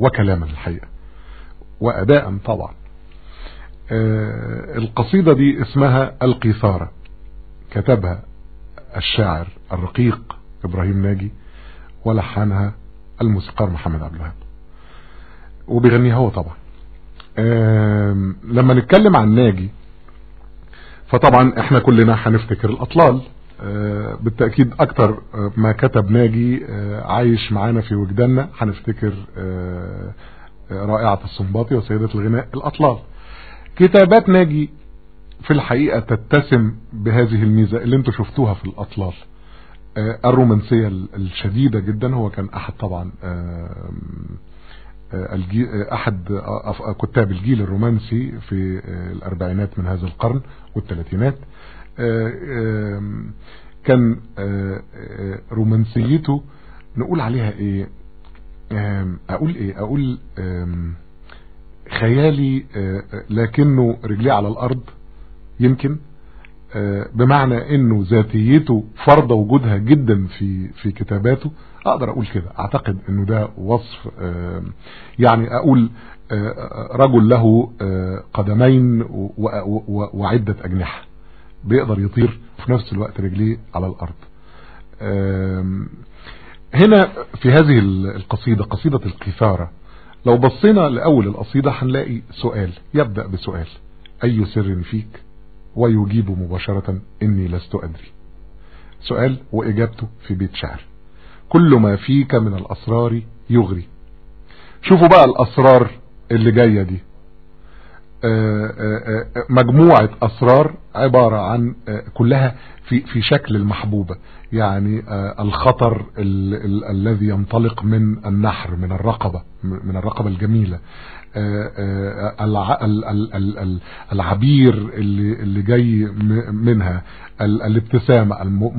وكلاما الحقيقة وأداء طبعا القصيدة دي اسمها القيثارة كتبها الشاعر الرقيق إبراهيم ناجي ولحنها الموسيقار محمد عبد الوهاب وبيغنيها هو طبعا لما نتكلم عن ناجي فطبعا احنا كلنا هنفتكر الاطلال بالتأكيد اكتر ما كتب ناجي عايش معانا في وجداننا هنفتكر رائعة السنباطي وسيدة الغناء الاطلال كتابات ناجي في الحقيقة تتسم بهذه الميزة اللي انتوا شفتوها في الاطلال الرومانسية الشديدة جدا هو كان احد طبعا احد كتاب الجيل الرومانسي في الاربعينات من هذا القرن والثلاثينات كان رومانسيته نقول عليها ايه اقول ايه اقول خيالي لكنه رجليه على الارض يمكن بمعنى انه ذاتيته فرض وجودها جدا في في كتاباته اقدر اقول كده اعتقد انه ده وصف يعني اقول رجل له قدمين وعدة اجنحة بيقدر يطير في نفس الوقت رجليه على الارض هنا في هذه القصيدة قصيدة القيثارة لو بصينا لأول القصيدة هنلاقي سؤال يبدأ بسؤال أي سر فيك ويجيب مباشرة إني لست أدري سؤال وإجابته في بيت شعر كل ما فيك من الأسرار يغري شوفوا بقى الأسرار اللي جاية دي مجموعة أسرار عبارة عن كلها في في شكل المحبوبة يعني الخطر ال ال الذي ينطلق من النحر من الرقبة من الرقبة الجميلة العبير اللي اللي جاي منها الابتسامة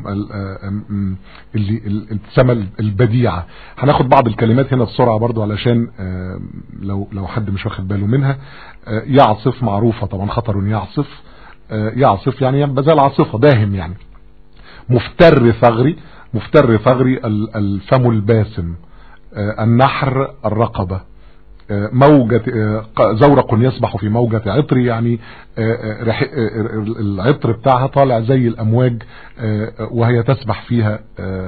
الابتسامة البديعة هناخد بعض الكلمات هنا بسرعة برضو علشان لو لو حد مش واخد باله منها يعصف معروفة طبعا خطر يعصف يعصف يعني يبقى العاصفة داهم يعني مفتر ثغري مفتر ثغري الفم الباسم النحر الرقبة موجة زورق يسبح في موجة عطر يعني العطر بتاعها طالع زي الأمواج وهي تسبح فيها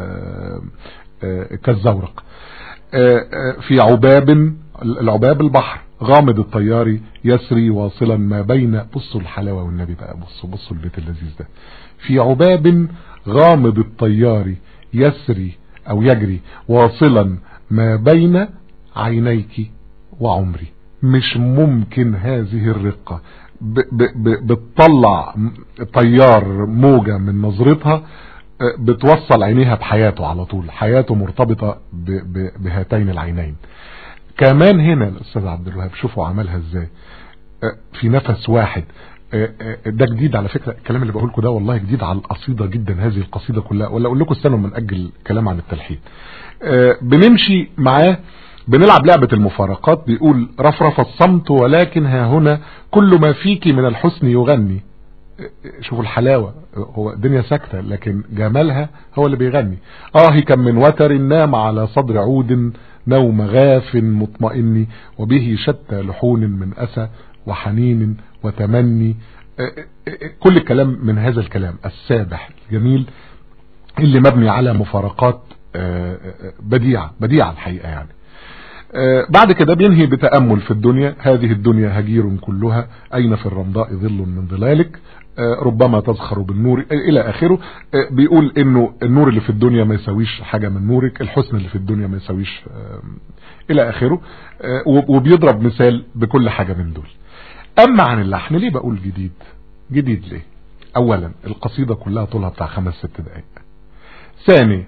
كالزورق في عباب العباب البحر غامض الطيار يسري واصلا ما بين بصوا الحلاوة والنبي بقى بصوا بصوا البيت اللذيذ ده في عباب غامض الطيار يسري او يجري واصلا ما بين عينيك وعمري مش ممكن هذه الرقة بتطلع طيار موجة من نظرتها بتوصل عينيها بحياته على طول حياته مرتبطة بهاتين العينين كمان هنا الاستاذ عبد الوهاب شوفوا عملها ازاي في نفس واحد ده جديد على فكرة الكلام اللي بقول لكم ده والله جديد على القصيدة جدا هذه القصيدة كلها ولا اقول لكم استنوا من اجل كلام عن التلحين بنمشي معاه بنلعب لعبة المفارقات بيقول رفرف الصمت ولكن ها هنا كل ما فيك من الحسن يغني شوفوا الحلاوة هو الدنيا ساكتة لكن جمالها هو اللي بيغني اه كم من وتر نام على صدر عود نوم غاف مطمئن وبه شتى لحون من أسى وحنين وتمني كل الكلام من هذا الكلام السابح الجميل اللي مبني على مفارقات بديعة بديعة الحقيقة يعني بعد كده بينهي بتأمل في الدنيا هذه الدنيا هجير كلها أين في الرمضاء ظل من ظلالك ربما تزخر بالنور الى اخره بيقول انه النور اللي في الدنيا ما يساويش حاجة من نورك الحسن اللي في الدنيا ما يساويش الى اخره وبيضرب مثال بكل حاجة من دول اما عن اللحن ليه بقول جديد جديد ليه اولا القصيدة كلها طولها بتاع خمس ست دقائق ثاني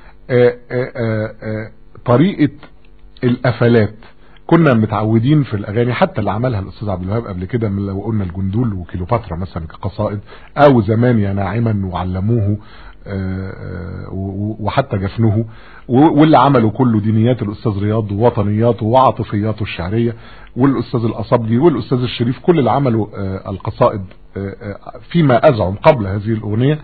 طريقة القفلات كنا متعودين في الاغاني حتى اللي عملها الاستاذ عبد الوهاب قبل كده من لو قلنا الجندول وكيلوباترا مثلا كقصائد او زمان يا ناعما وعلموه وحتى جفنوه واللي عملوا كله دينيات الاستاذ رياض ووطنياته وعاطفياته الشعريه والاستاذ الاصبجي والاستاذ الشريف كل اللي عملوا القصائد فيما ازعم قبل هذه الاغنيه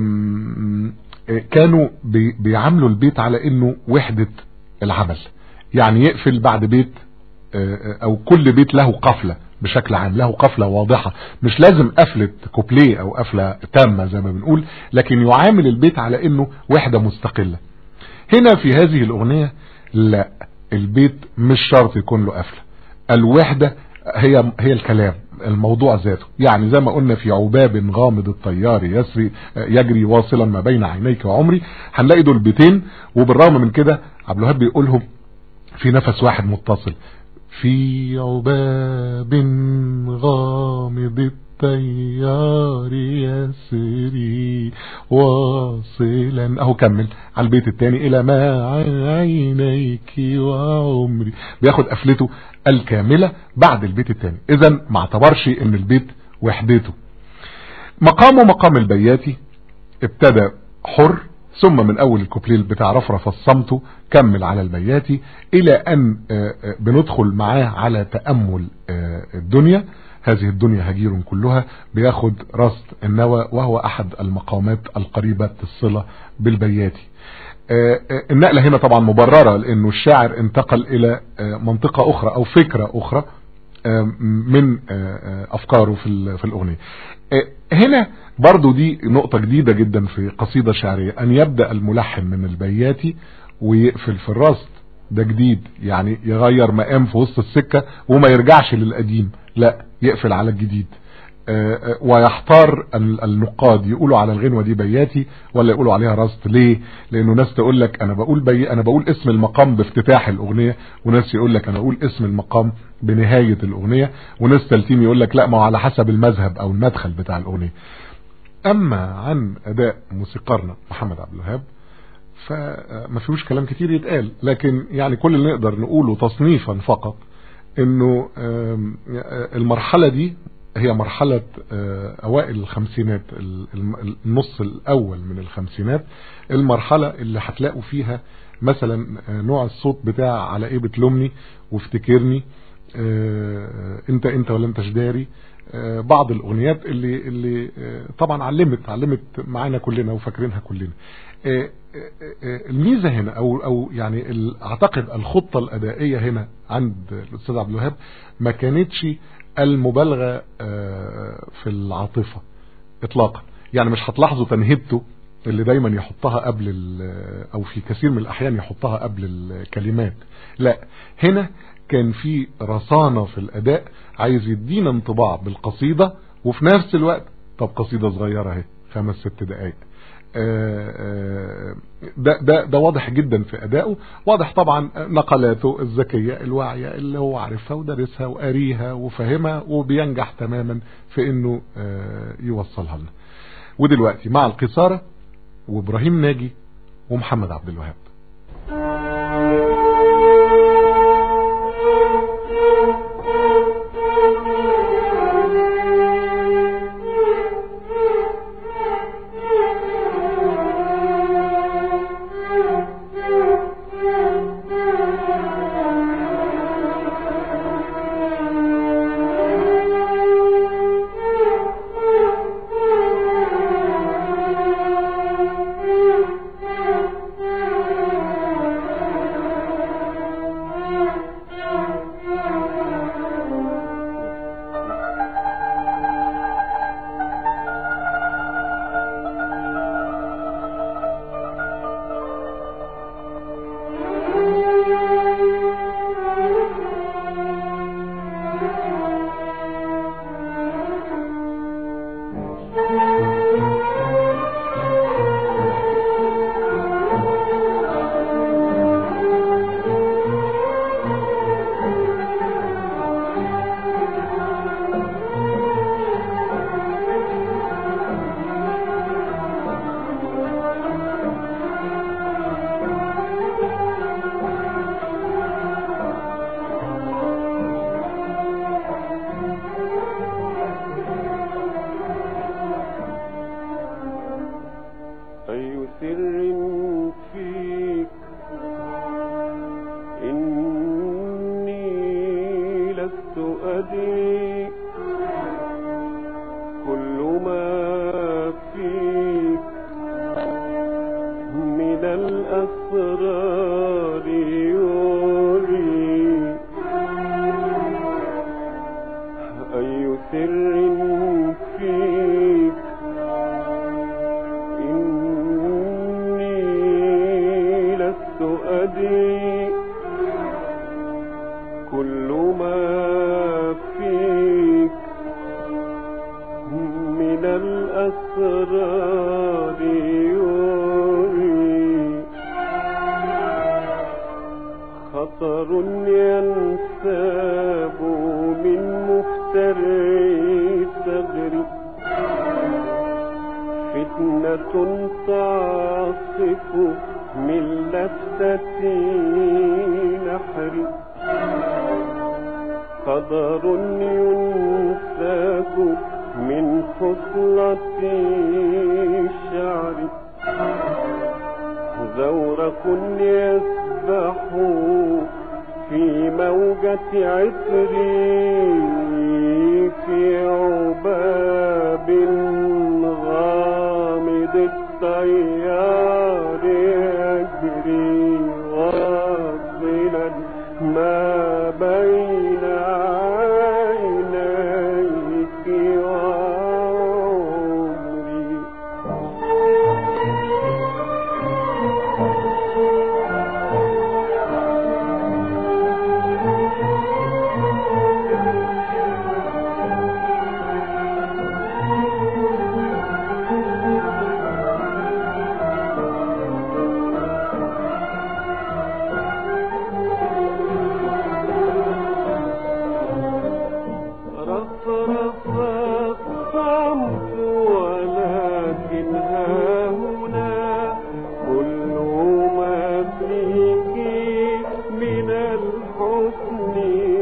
كانوا بيعاملوا البيت على انه وحده العمل يعني يقفل بعد بيت او كل بيت له قفلة بشكل عام له قفلة واضحة مش لازم قفلة كوبليه او قفلة تامة زي ما بنقول لكن يعامل البيت على انه وحدة مستقلة هنا في هذه الاغنية لا البيت مش شرط يكون له قفلة الوحدة هي هي الكلام الموضوع ذاته يعني زي ما قلنا في عباب غامض الطيار يسري يجري واصلا ما بين عينيك وعمري هنلاقي دول بيتين وبالرغم من كده عبد الوهاب بيقولهم في نفس واحد متصل في عباب غامض الطيار يسري واصلا اهو كمل على البيت الثاني الى ما عينيك وعمري بياخد قفلته الكاملة بعد البيت الثاني اذا ما اعتبرش ان البيت وحدته مقامه مقام البياتي ابتدى حر ثم من اول الكوبليه بتاع رفرف الصمت كمل على البياتي الى ان بندخل معاه على تأمل الدنيا هذه الدنيا هجير كلها بياخد رصد النوى وهو احد المقامات القريبة الصلة بالبياتي النقلة هنا طبعا مبررة لانه الشاعر انتقل الى منطقة اخرى او فكرة اخرى من افكاره في في الاغنية هنا برضو دي نقطة جديدة جدا في قصيدة شعرية ان يبدأ الملحن من البياتي ويقفل في الرصد ده جديد يعني يغير مقام في وسط السكة وما يرجعش للقديم لا يقفل على الجديد ويحتار النقاد يقولوا على الغنوة دي بياتي ولا يقولوا عليها رصد ليه لانه ناس تقول لك انا بقول بي انا بقول اسم المقام بافتتاح الاغنية وناس يقول لك انا اقول اسم المقام بنهاية الاغنية وناس تلتيم يقول لك لا ما هو على حسب المذهب او المدخل بتاع الاغنية اما عن اداء موسيقارنا محمد عبد الوهاب فما فيهوش كلام كتير يتقال لكن يعني كل اللي نقدر نقوله تصنيفا فقط انه المرحلة دي هي مرحلة اوائل الخمسينات النص الاول من الخمسينات المرحلة اللي هتلاقوا فيها مثلا نوع الصوت بتاع على ايه بتلومني وافتكرني انت انت ولا انت جداري بعض الاغنيات اللي اللي طبعا علمت علمت معانا كلنا وفاكرينها كلنا الميزه هنا او او يعني اعتقد الخطه الادائيه هنا عند الاستاذ عبد الوهاب ما كانتش المبالغه في العاطفه اطلاقا يعني مش هتلاحظوا تنهيبته اللي دايما يحطها قبل او في كثير من الاحيان يحطها قبل الكلمات لا هنا كان في رصانة في الاداء عايز يدينا انطباع بالقصيدة وفي نفس الوقت طب قصيدة صغيرة اهي خمس ست دقايق ده, ده, ده واضح جدا في ادائه واضح طبعا نقلاته الذكية الواعية اللي هو عارفها ودرسها وقاريها وفهمها وبينجح تماما في انه يوصلها لنا ودلوقتي مع القصارة وابراهيم ناجي ومحمد عبد الوهاب الأسرار يوريني كل ما فيك من الأسرار يوري خطر ينساب من مفتري ثغري فتنة تعصف من لفتة نحري قدر ينساك من خصلة شعري زورق يسبح في موجة عطري في عباب غامض التيار يجري واصلا ما بين عينيك وعمري رفرف الصمت ولكن ها هنا كل ما فيك من الحسن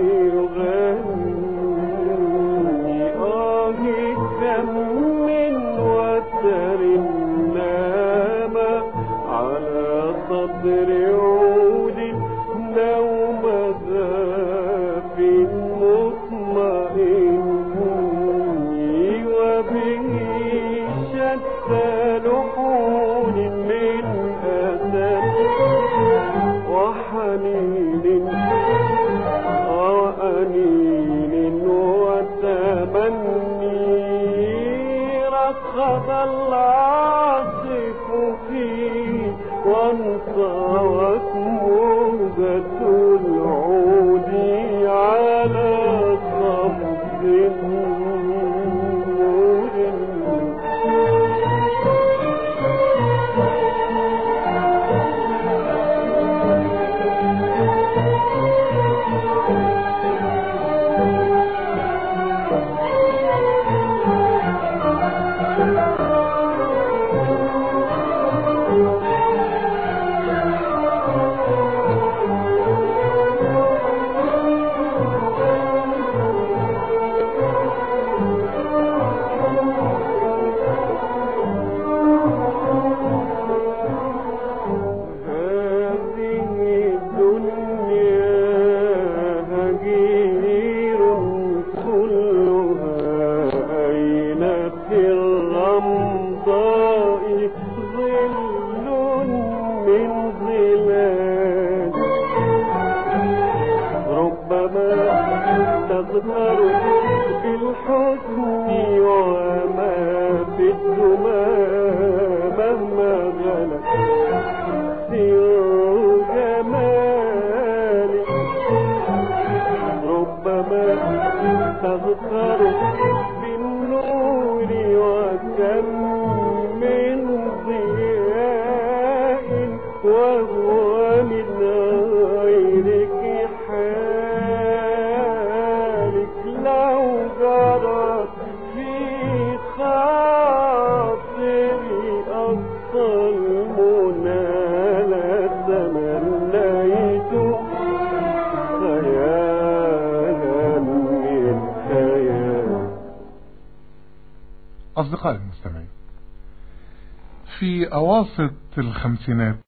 يغني آه كم من وتر نام على صدر عود نوم ذاب مطمئن وبه شتى لحون من أسد وحنين وأنين وتمني رخض العاصف فيه وانطوت موجة العود على صمت نور هذه الدنيا هجير كلها أين في الرمضاء ظل من ظلال ربما تظهر بالحسن وما في الدمى مهما غلت سر جمالك ربما تظهر بالنور وكم من ضياء وهو من غيرك حالك لو جرت في خاطري أقصى المنى لتمنيت خيالا من خيال أصدقائي المستمعين في أواسط الخمسينات